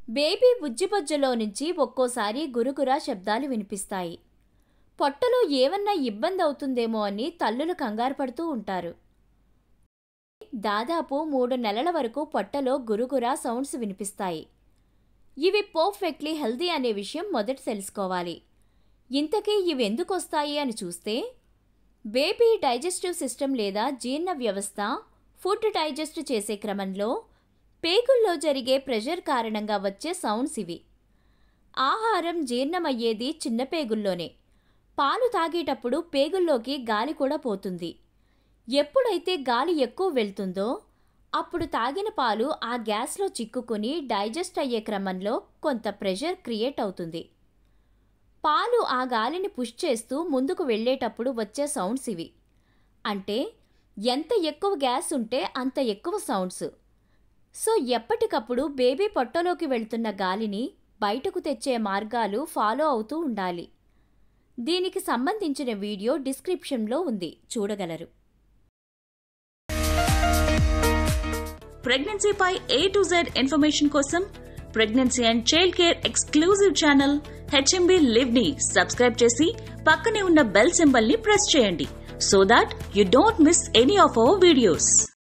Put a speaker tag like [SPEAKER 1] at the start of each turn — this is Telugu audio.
[SPEAKER 1] బేబీ బుజ్జిబొజ్జలో నుంచి ఒక్కోసారి గురుగురా శబ్దాలు వినిపిస్తాయి పొట్టలో ఏమన్నా ఇబ్బంది అవుతుందేమో అని తల్లులు కంగారు పడుతూ ఉంటారు దాదాపు మూడు నెలల వరకు పొట్టలో గురుగురా సౌండ్స్ వినిపిస్తాయి ఇవి పర్ఫెక్ట్లీ హెల్దీ అనే విషయం మొదట తెలుసుకోవాలి ఇంతకీ ఇవి ఎందుకు వస్తాయి అని చూస్తే బేబీ డైజెస్టివ్ సిస్టమ్ లేదా జీర్ణ వ్యవస్థ ఫుడ్ డైజెస్ట్ చేసే క్రమంలో పేగుల్లో జరిగే ప్రెషర్ కారణంగా వచ్చే సౌండ్స్ ఇవి ఆహారం జీర్ణమయ్యేది చిన్న పేగుల్లోనే పాలు తాగేటప్పుడు పేగుల్లోకి గాలి కూడా పోతుంది ఎప్పుడైతే గాలి ఎక్కువ వెళ్తుందో అప్పుడు తాగిన పాలు ఆ గ్యాస్లో చిక్కుకుని డైజెస్ట్ అయ్యే క్రమంలో కొంత ప్రెషర్ క్రియేట్ అవుతుంది పాలు ఆ గాలిని పుష్ చేస్తూ ముందుకు వెళ్ళేటప్పుడు వచ్చే సౌండ్స్ ఇవి అంటే ఎంత ఎక్కువ గ్యాస్ ఉంటే అంత ఎక్కువ సౌండ్స్ సో ఎప్పటికప్పుడు బేబీ పొట్టలోకి వెళ్తున్న గాలిని బయటకు తెచ్చే మార్గాలు ఫాలో అవుతూ ఉండాలి దీనికి సంబంధించిన వీడియో డిస్క్రిప్షన్లో ఉంది చూడగలరు
[SPEAKER 2] ప్రెగ్నెన్సీపై ఏ టు జెడ్ ఇన్ఫర్మేషన్ కోసం pregnancy and child care exclusive channel HMB live ని సబ్స్క్రైబ్ చేసి పక్కనే ఉన్న బెల్ సింబల్ ని ప్రెస్ చేయండి so that you don't miss any of our videos